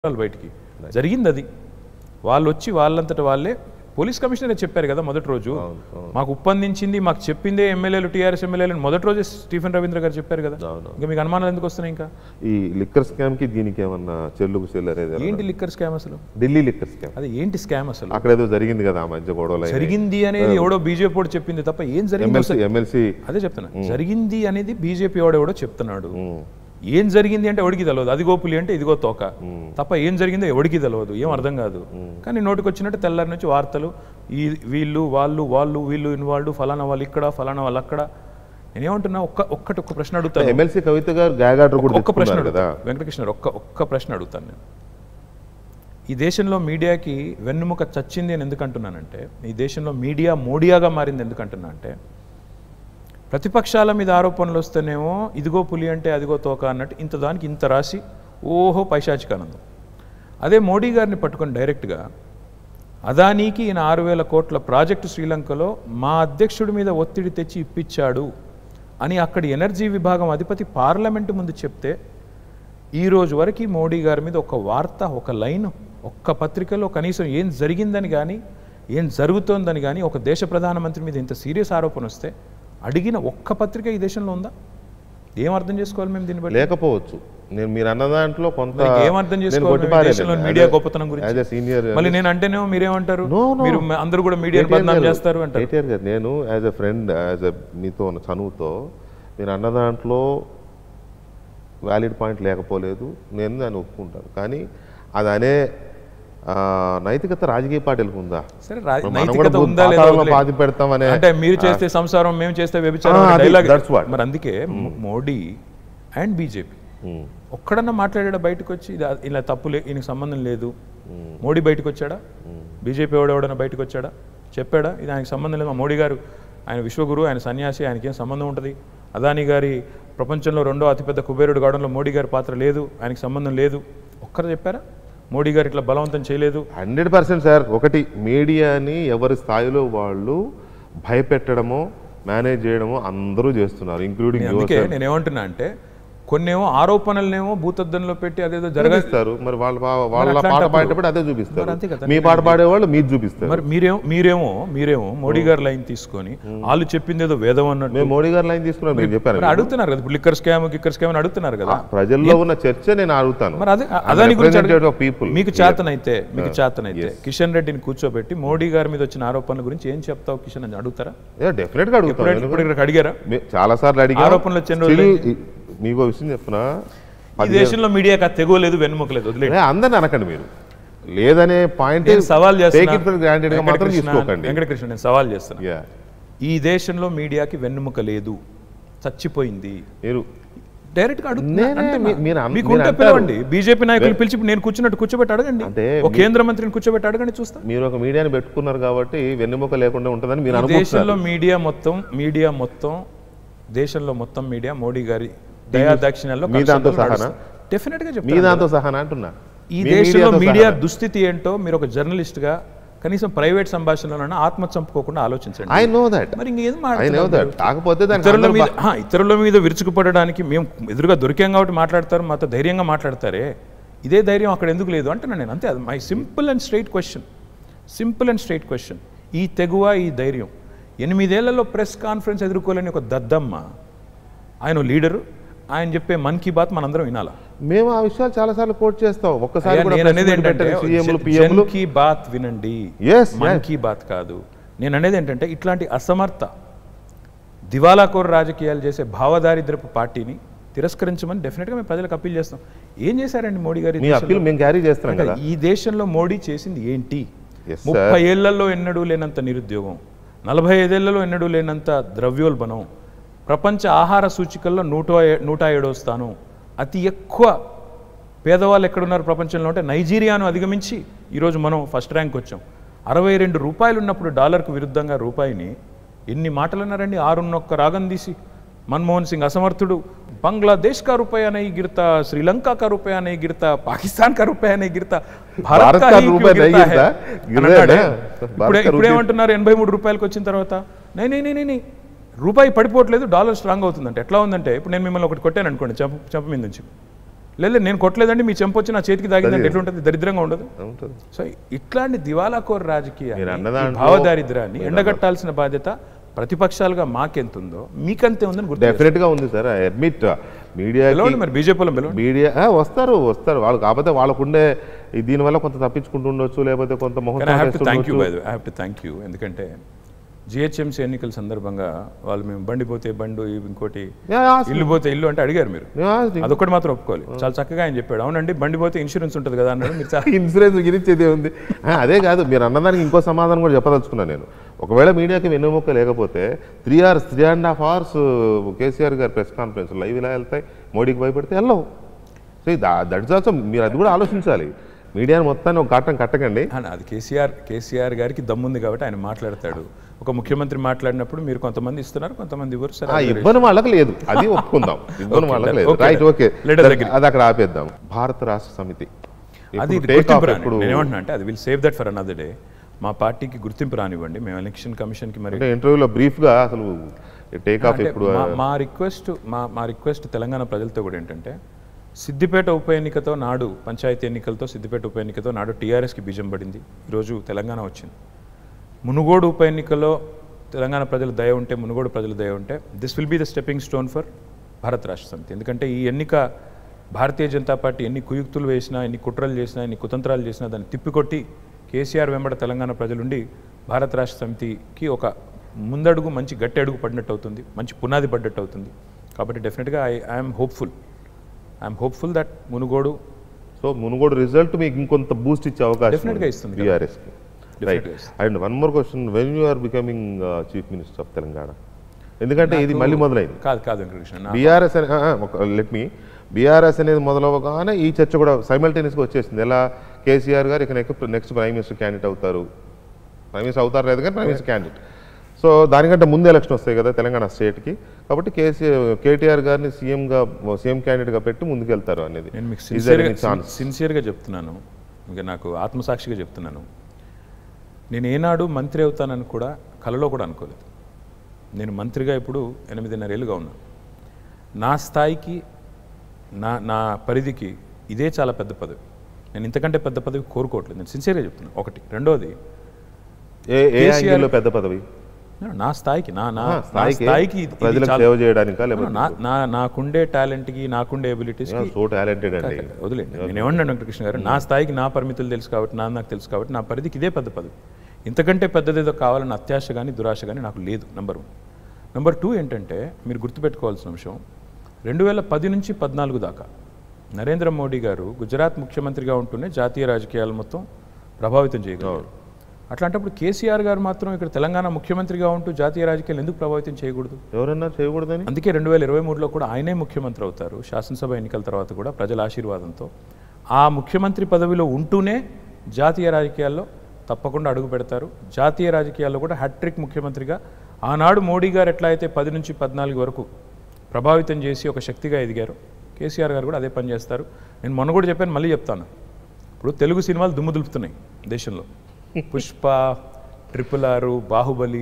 వాళ్ళు బయటికి జరిగింది అది వాళ్ళు వచ్చి వాళ్ళంతట వాళ్ళే పోలీస్ కమిషనర్ చెప్పారు కదా మొదటి రోజు మాకు ఉప్పందించింది మాకు చెప్పిందే ఎమ్మెల్యేలు టీఆర్ఎస్ ఎమ్మెల్యేలు మొదటి రోజే స్టీఫెన్ రవీంద్ర గారు చెప్పారు కదా అవును. ఇంకా మీకు అనుమానాలు ఎందుకు వస్తున్నాయి ఇంకా ఈ లిక్కర్ స్కామ్ కి దీనికి ఏమన్నా చెల్లుకు చెల్లరేది ఏంటి లిక్కర్ స్కామ్ అసలు ఢిల్లీ లిక్కర్ స్కామ్ అది ఏంటి స్కామ్ అసలు అక్కడ ఏదో జరిగింది కదా ఆ మధ్య గొడవలు అయినాయి. జరిగింది అనేది ఎవడో బీజేపీ వాడు చెప్పింది తప్ప ఏం జరిగింది ఎమ్మెల్సీ ఎమ్మెల్సీ అదే చెప్తున్నా జరిగింది అనేది బీజేపీ వాడు ఎవడో చెప్తున్నాడు ఏం జరిగింది అంటే ఎవడికి తెలియదు అదిగో పులి అంటే ఇదిగో తోక తప్ప ఏం జరిగిందో ఎవడికి తెలియదు ఏం అర్థం కాదు కానీ నోటికి వచ్చినట్టు తెల్లారి నుంచి వార్తలు ఈ వీళ్ళు వాళ్ళు వాళ్ళు వీళ్ళు ఇన్వాల్వ్ ఫలానా వాళ్ళు ఇక్కడ ఫలానా వాళ్ళు అక్కడ నేనేమంటున్నా ఒక్క ఒక్కటి ఒక్క ప్రశ్న అడుగుతాను ఎమ్మెల్సీ కవిత గారు గ్యాగాటర్ కూడా ఒక్క ప్రశ్న తెచ్చుకున్నారు కదా అడుగుతాను వెంకటకృష్ణ ఒక్క ఒక్క ప్రశ్న అడుగుతాను నేను ఈ దేశంలో మీడియాకి వెన్నుముక చచ్చింది అని ఎందుకు అంటున్నానంటే ఈ దేశంలో మీడియా మోడియాగా మారింది ఎందుకు అంటున్నా అంటే ప్రతిపక్షాల మీద ఆరోపణలు వస్తేనేమో ఇదిగో పులి అంటే అదిగో తోక అన్నట్టు ఇంత దానికి ఇంత రాసి ఓహో పైశాచికానందం అదే మోడీ గారిని పట్టుకొని డైరెక్ట్గా అదానీకి ఈయన ఆరు వేల కోట్ల ప్రాజెక్టు శ్రీలంకలో మా అధ్యక్షుడి మీద ఒత్తిడి తెచ్చి ఇప్పించాడు అని అక్కడి ఎనర్జీ విభాగం అధిపతి పార్లమెంటు ముందు చెప్తే ఈ రోజు వరకు మోడీ గారి మీద ఒక వార్త ఒక లైన్ ఒక్క పత్రికలో కనీసం ఏం జరిగిందని కానీ ఏం జరుగుతోందని కానీ ఒక దేశ ప్రధానమంత్రి మీద ఇంత సీరియస్ ఆరోపణ వస్తే అడిగిన ఒక్క పత్రిక ఈ దేశంలో ఉందా ఏం అర్థం చేసుకోవాలి మేము దీన్ని బట్టి లేకపోవచ్చు నేను మీరు అన్న దాంట్లో కొంత మరి ఏం అర్థం నేను చేసుకోవాలి మేము ఈ కొట్టిపారేయలేదు. దేశంలో As మీడియా a- గొప్పతనం గురించి as a senior మళ్ళీ నేను అంటేనేమో మీరేమంటారు No, no. మీరు అందరూ కూడా మీడియా కేటీఆర్ బదనాం గారు, చేస్తారు అంటారు కేటీఆర్ గారు నేను as a friend as a మీతో ఉన్న చనువుతో మీరు అన్న దాంట్లో వ్యాలిడ్ పాయింట్ లేకపోలేదు నేను దాన్ని ఒప్పుకుంటాను కానీ అది అనే ఆ, నైతికత రాజకీయ పార్టీలకు ఉందా సరే రా- మనం నైతికత కూడా ఉందా లేదా పాతాళంలో వదిలేయండి. పాతి పెడతామనే అంటే మీరు చేస్తే సంసారం మేము చేస్తే వ్యభిచారం ఆ, అనే అది- డైలాగ్ that's what. మరి అందుకే మోడీ అండ్ బీజేపీ ఉమ్, ఒక్కడన్నా మాట్లాడాడా బయటకు వచ్చి ఇది ఇలా తప్పు లే ఈయనకి సంబంధం లేదు మోడీ బయటకు వచ్చాడా బీజేపీ ఎవడెవడన్నా బయటకు వచ్చాడా చెప్పాడా ఇది ఆయనకి సంబంధం లేదు మా మోడీ గారు ఆయన విశ్వగురు ఆయన సన్యాసి ఆయనకి ఏం సంబంధం ఉంటుంది అదాని గారి ప్రపంచంలో రెండో అతిపెద్ద కుబేరుడు కావడంలో మోడీ గారి పాత్ర లేదు ఆయనకి సంబంధం లేదు ఒక్కరు చెప్పారా మోడీ గారు ఇట్లా బలవంతం చేయలేదు హండ్రెడ్ పర్సెంట్ సార్ ఒకటి మీడియాని ఎవరి స్థాయిలో వాళ్ళు భయపెట్టడమో మేనేజ్ చేయడమో అందరూ చేస్తున్నారు ఇంక్లూడింగ్ అందుకే నేను ఏమంటున్నా అంటే కొన్నేమో ఆరోపణలనేమో భూతద్దంలో పెట్టి అదేదో జరగ చూపిస్తారు మరి వాళ్ళ పా- వాళ్ళ పాట అట్లాంటప్పుడు- పాడేటప్పుడు అదే మరి అంతే చూపిస్తారు కదా, మీ పాట పాడేవాళ్ళు మీరు చూపిస్తారు మరి మీరేమో మీరేమో మీరేమో మోడీ గారి లైన్ తీసుకొని వాళ్ళు చెప్పింది ఏదో వేదం అన్నట్టు మేము మోడీ గారి లైన్ తీసుకున్నాం నేను చెప్పాను మరి అడుగుతున్నారు కదా ఇప్పుడు లిక్కర్ స్కామ్ గిక్కర్ స్కామ్ అని అడుగుతున్నారు కదా ప్రజల్లో ఉన్న చర్చ నేను అడుగుతాను మరి అదే అదాని గురించి అడుగు- Representative of people. మీకు చేతనైతే మీకు చేతనైతే కిషన్ రెడ్డిని కూర్చోబెట్టి మోడీ గారి మీద వచ్చిన ఆరోపణల గురించి ఏం చెప్తావు కిషన్ అని అడుగుతారా డెఫినెట్ గా అడుగుతాను ఇప్పుడు ఇప్పుడు ఇక్కడ అడిగారా చాలా సార్లు అడిగా ఆరోపణలు వచ్చిన రోజులు మీకు విషయం చెప్తున్నా ఈ దేశంలో మీడియాకి ఆ తెగోలేదు వెన్నుముకలేదు వదిలేదు ఏ, అందరిని అనకండి మీరు లేదనే పాయింట్ నేను సవాల్ టేక్ ఇట్ ఫర్ గ్రాంటెడ్ గా మాత్రం వెంకటకృష్ణ తీసుకోకండి వెంకటకృష్ణ నేను సవాల్ చేస్తున్నా Yeah. ఈ దేశంలో మీడియాకి వెన్నుముక లేదు చచ్చిపోయింది మీరు డైరెక్ట్ గా అడుగుతున్నా. నేనే, అంటున్నా. మీ- మీరు అన్- మీకు మీరు ఉంటే అంటారు. పిలవండి బీజేపీ నాయకులు పిలిచి నేను కూర్చున్నట్టు కూర్చోబెట్టి అడగండి అంటే ఒక కేంద్ర మంత్రిని కూర్చోబెట్టి అడగండి చూస్తా మీరు ఒక మీడియాని పెట్టుకున్నారు కాబట్టి వెన్నెముక లేకుండా ఉంటుందని మీరు ఈ అనుకుంటున్నారు దేశంలో మీడియా మొత్తం మీడియా మొత్తం దేశంలో మొత్తం మీడియా మోడీ గారి దయా దాక్షిణ్యాల్లో మీ దాంతో సహానా? డెఫినెట్ గా మీ చెప్తాను దాంతో సహా అంటున్నా ఈ మీ దేశంలో మీడియాతో మీడియా సహానా? దుస్థితి ఏంటో మీరు ఒక జర్నలిస్ట్ గా కనీసం ప్రైవేట్ సంభాషణలోనైనా ఆత్మ చంపుకోకుండా ఆలోచించండి ఐ నో దట్ మరి ఇంకేం ఐ నో మాట్లాడుతున్నారు దట్ కాకపోతే దానికి ఇతరుల అందరూ మీద ఆ, ఇతరుల మీద విరుచుకుపడడానికి మేము ఎదురుగా దొరికాం కాబట్టి మాట్లాడతారు మాతో ధైర్యంగా మాట్లాడతారే ఇదే ధైర్యం అక్కడ ఎందుకు లేదు అంటున్నా నేను అంతే అది my simple and straight question simple and straight question ఈ తెగువ ఈ ధైర్యం ఎనిమిదేళ్లలో ప్రెస్ కాన్ఫరెన్స్ ఎదుర్కోలేని ఒక దద్దమ్మ ఆయన లీడరు ఆయన చెప్పే మన్ కీ బాత్ మనందరం వినాలా మేము ఆ విషయాలు చాలా సార్లు కోట్ చేస్తాం ఒక్కసారి అయ్యా, కూడా నేను అనేది ఏంటంటే సీఎంలు జన్- పిఎంలు జన్ కీ బాత్ వినండి Yes, మన్ yes. కీ బాత్ కాదు నేను అనేది ఏంటంటే ఇట్లాంటి అసమర్థ దివాలాకోర రాజకీయాలు చేసే భావదారిద్రపు పార్టీని తిరస్కరించమని డెఫినెట్గా మేము ప్రజలకు అప్పీల్ చేస్తాం ఏం చేశారండి మోడీ గారి మీ అప్పీల్ మేము క్యారీ చేస్తున్నాం కదా ఈ దేశంలో మోడీ చేసింది ఏంటి Yes, sir. ముప్పై ఏళ్లలో ఎన్నడూ లేనంత నిరుద్యోగం నలభై ఐదేళ్లలో ఎన్నడూ లేనంత ద్రవ్యోల్బణం ప్రపంచ ఆహార సూచికల్లో నూట ఏ- నూట ఏడో స్థానం అతి ఎక్కువ పేదవాళ్ళు ఎక్కడున్నారు ప్రపంచంలో అంటే నైజీరియాను అధిగమించి ఈరోజు మనం ఫస్ట్ ర్యాంక్ వచ్చాం అరవై రెండు రూపాయలు ఉన్నప్పుడు డాలర్కు విరుద్ధంగా రూపాయిని ఎన్ని మాటలు అన్నారండి ఆరున్నొక్క రాగం తీసి మన్మోహన్ సింగ్ అసమర్థుడు బంగ్లాదేశ్ కా రూపాయ నై గిరతా శ్రీలంక కా రూపాయ నై గిరతా పాకిస్తాన్ కా రూపాయ నై గిరతా భారత్ భారత్ కా కా హీ క్యూ రూపాయ నై గిరతా హై గిరతా? అని అన్నాడే. గిరదా? ఇప్పుడే భారత్ కా ఇప్పుడు రూపాయ- ఏమంటున్నారు ఎనభై మూడు రూపాయలకి వచ్చిన తర్వాత నై నై నై నై నై రూపాయి పడిపోవట్లేదు డాలర్ స్ట్రాంగ్ అవుతుందంటే ఎట్లా ఉందంటే ఇప్పుడు నేను మిమ్మల్ని ఒకటి కొట్టాను అనుకోండి చెంప చెంప మీద నుంచి లేదు నేను కొట్టలేదండి మీ చెంపొచ్చి నా చేతికి తాగిందంటే అది- ఎట్లుంటుంది దరిద్రంగా ఉండదు ఉంటుంది సో ఇట్లాంటి దివాలాకోర్ రాజకీయాన్ని మీరు అన్న ఈ దాంట్లో- భావదారిద్ర్యాన్ని ఎండగట్టాల్సిన బాధ్యత ప్రతిపక్షాలుగా మాకెంతుందో మీకంతే ఉందని గుర్తు డెఫినెట్ గా ఉంది సార్ ఐ అడ్మిట్ మీడియా పిలవండి మరి బీజేపీలో పిలవండి మీడియా ఆ, వస్తారు వస్తారు వాళ్ళు కాకపోతే వాళ్ళకుండే ఈ దీనివల్ల కొంత తప్పించుకుంటూ ఉండొచ్చు లేకపోతే కొంత మొహం కానీ ఐ హ్యావ్ టు చాటేస్తూ థ్యాంక్ యూ ఉండొచ్చు. By I have to thank you ఎందుకంటే జిహెచ్ఎంసీ ఎన్నికల సందర్భంగా వాళ్ళు మేము బండి పోతే బండు ఇంకోటి Yeah, ask me. ఇల్లు పోతే ఇల్లు అంటే అడిగారు మీరు Yeah, ask me. అదొక్కటి మాత్రం ఒప్పుకోవాలి చాలా చక్కగా ఆయన చెప్పాడు అవునండి బండి పోతే ఇన్సూరెన్స్ ఉంటుంది కదా అన్నాడు మీరు చాలా ఇన్సూరెన్స్ గురించి ఇదే ఉంది ఆ, అదే కాదు మీరు అన్నదానికి ఇంకో సమాధానం కూడా చెప్పదలుచుకున్నాను నేను ఒకవేళ మీడియాకి వెన్నుముక్క లేకపోతే three hours three and half hours KCR గారి ప్రెస్ కాన్ఫరెన్స్ లైవ్ ఇలా వెళ్తాయి మోడీకి భయపడితే వెళ్ళవు సో దట్ ఇస్ ఆల్సో మీరు అది కూడా ఆలోచించాలి మీడియాని మొత్తాన్ని ఒక ఘట్టం కట్టకండి ఆ, అది కేసీఆర్ కేసీఆర్ గారికి దమ్ముంది కాబట్టి ఆయన మాట్లాడతాడు ఒక ముఖ్యమంత్రి మాట్లాడినప్పుడు మీరు కొంతమంది ఇస్తున్నారు కొంతమంది ఇవ్వరు సరే ఆ అది వేరే ఇవ్వని వాళ్ళకి లేదు అది ఒప్పుకుందాం ఇవ్వని Okay, వాళ్ళకి done. లేదు Okay, right done. Okay Let us agree. అది అక్కడ ఆపేద్దాం భారత రాష్ట్ర సమితి అది ఇప్పుడు take off గుర్తింపు రాని ఎప్పుడు నేనేమంటున్నా అంటే అది will save that for another day మా పార్టీకి గుర్తింపు రానివ్వండి మేము ఎలక్షన్ కమిషన్కి మరి అంటే ఇంటర్వ్యూలో బ్రీఫ్ గా అసలు టేక్ ఆఫ్ అంటే ఎప్పుడు మా- మా రిక్వెస్ట్ మా మా రిక్వెస్ట్ తెలంగాణ ప్రజలతో కూడా ఏంటంటే సిద్దిపేట ఉప ఎన్నికతో నాడు పంచాయతీ ఎన్నికలతో సిద్దిపేట ఉప ఎన్నికతో నాడు టీఆర్ఎస్కి బీజం పడింది ఈరోజు తెలంగాణ వచ్చింది మునుగోడు ఉప ఎన్నికల్లో తెలంగాణ ప్రజల దయ ఉంటే మునుగోడు ప్రజల దయ ఉంటే this will be the stepping stone for Bharat Rashtra సమితి ఎందుకంటే ఈ ఎన్నిక భారతీయ జనతా పార్టీ ఎన్ని కుయుక్తులు వేసినా ఎన్ని కుట్రలు చేసినా ఎన్ని కుతంత్రాలు చేసినా దాన్ని తిప్పికొట్టి కేసీఆర్ వెంబడ తెలంగాణ ప్రజలుండి భారత రాష్ట్ర సమితికి ఒక ముందడుగు మంచి గట్టి అడుగు పడినట్టు అవుతుంది మంచి పునాది పడ్డట్టు అవుతుంది కాబట్టి డెఫినెట్గా I I'm hopeful I'm hopeful that Munugode so Munugode result మీకు ఇంకొంత బూస్ట్ ఇచ్చే అవకాశం Definitely గా ఇస్తుంది కదా. బీఆర్ఎస్ కి రైట్ Definitely గా and one more question when you are becoming chief minister of Telangana ఎందుకంటే ఇది మళ్ళీ మొదలైంది కాదు కాదు వెంకటకృష్ణ నా- బీఆర్ఎస్ అనే లెట్ మీ బీఆర్ఎస్ అనేది మొదలవగానే ఈ చర్చ కూడా సైమల్టేనియస్గా వచ్చేసింది ఎలా కేసీఆర్ గారు ఇక next next prime minister candidate అవుతారు ప్రైమ్ మినిస్టర్ అవుతారు లేదు కానీ ప్రైమ్ మినిస్టర్ క్యాండిడేట్ సో దానికంటే ముందు ఎలక్షన్ వస్తాయి కదా తెలంగాణ స్టేట్కి కాబట్టి కేసీఆర్ కేటీఆర్ గారిని సీఎంగా సీఎం క్యాండిడేట్గా పెట్టి ముందుకెళ్తారు అనేది నేను మీకు Is there any సిన్సియర్గా chance? సిన్సియర్గా చెప్తున్నాను ఇంకా నాకు ఆత్మసాక్షిగా చెప్తున్నాను నేను ఏనాడు మంత్రి అవుతానని కూడా కలలో కూడా అనుకోలేదు నేను మంత్రిగా ఇప్పుడు ఎనిమిదిన్నర ఏళ్ళుగా ఉన్నాను నా స్థాయికి నా నా పరిధికి ఇదే చాలా పెద్ద పదవి నేను ఇంతకంటే పెద్ద పదవి కోరుకోవట్లేదు నేను సిన్సియర్గా చెప్తున్నాను ఒకటి రెండోది ఏ ఏ కేసీఆర్ యాంగిల్లో పెద్ద పదవి నా స్థాయికి నా నా ఆ, నా స్థాయికి స్థాయికి ఇది- ఇది ప్రజలకు చాలా- సేవ చేయడానికా లేకపోతే నా నా నాకుండే టాలెంట్కి నాకుండే ఎబిలిటీస్కి సో టాలెంటెడ్ అండి వదిలేండి నేను ఏమన్నాను వెంకటకృష్ణ గారు నా స్థాయికి నా పరిమితులు తెలుసు కాబట్టి నా నాకు తెలుసు కాబట్టి నా పరిధికి ఇదే పెద్ద పదవి ఇంతకంటే పెద్దదేదో కావాలన్న అత్యాశ కానీ దురాశ కానీ నాకు లేదు నెంబర్ వన్ నెంబర్ టూ ఏంటంటే మీరు గుర్తుపెట్టుకోవాల్సిన అంశం రెండు వేల పది నుంచి పద్నాలుగు దాకా నరేంద్ర మోడీ గారు గుజరాత్ ముఖ్యమంత్రిగా ఉంటూనే జాతీయ రాజకీయాలు మొత్తం ప్రభావితం చేయగలరు అట్లాంటప్పుడు కేసీఆర్ గారు మాత్రం ఇక్కడ తెలంగాణ ముఖ్యమంత్రిగా ఉంటూ జాతీయ రాజకీయాలు ఎందుకు ప్రభావితం చేయకూడదు ఎవరన్నా చేయకూడదని అందుకే రెండు వేల ఇరవై మూడులో కూడా ఆయనే ముఖ్యమంత్రి అవుతారు శాసనసభ ఎన్నికల తర్వాత కూడా ప్రజల ఆశీర్వాదంతో ఆ ముఖ్యమంత్రి పదవిలో ఉంటూనే జాతీయ రాజకీయాల్లో తప్పకుండా అడుగు పెడతారు జాతీయ రాజకీయాల్లో కూడా హ్యాట్రిక్ ముఖ్యమంత్రిగా ఆనాడు మోడీ గారు ఎట్లా అయితే పది నుంచి పద్నాలుగు వరకు ప్రభావితం చేసి ఒక శక్తిగా ఎదిగారు కేసీఆర్ గారు కూడా అదే పని చేస్తారు నేను మొన్న కూడా చెప్పాను మళ్ళీ చెప్తాను ఇప్పుడు తెలుగు సినిమాలు దుమ్ము దులుపుతున్నాయి దేశంలో పుష్ప ట్రిపుల్ ఆరు బాహుబలి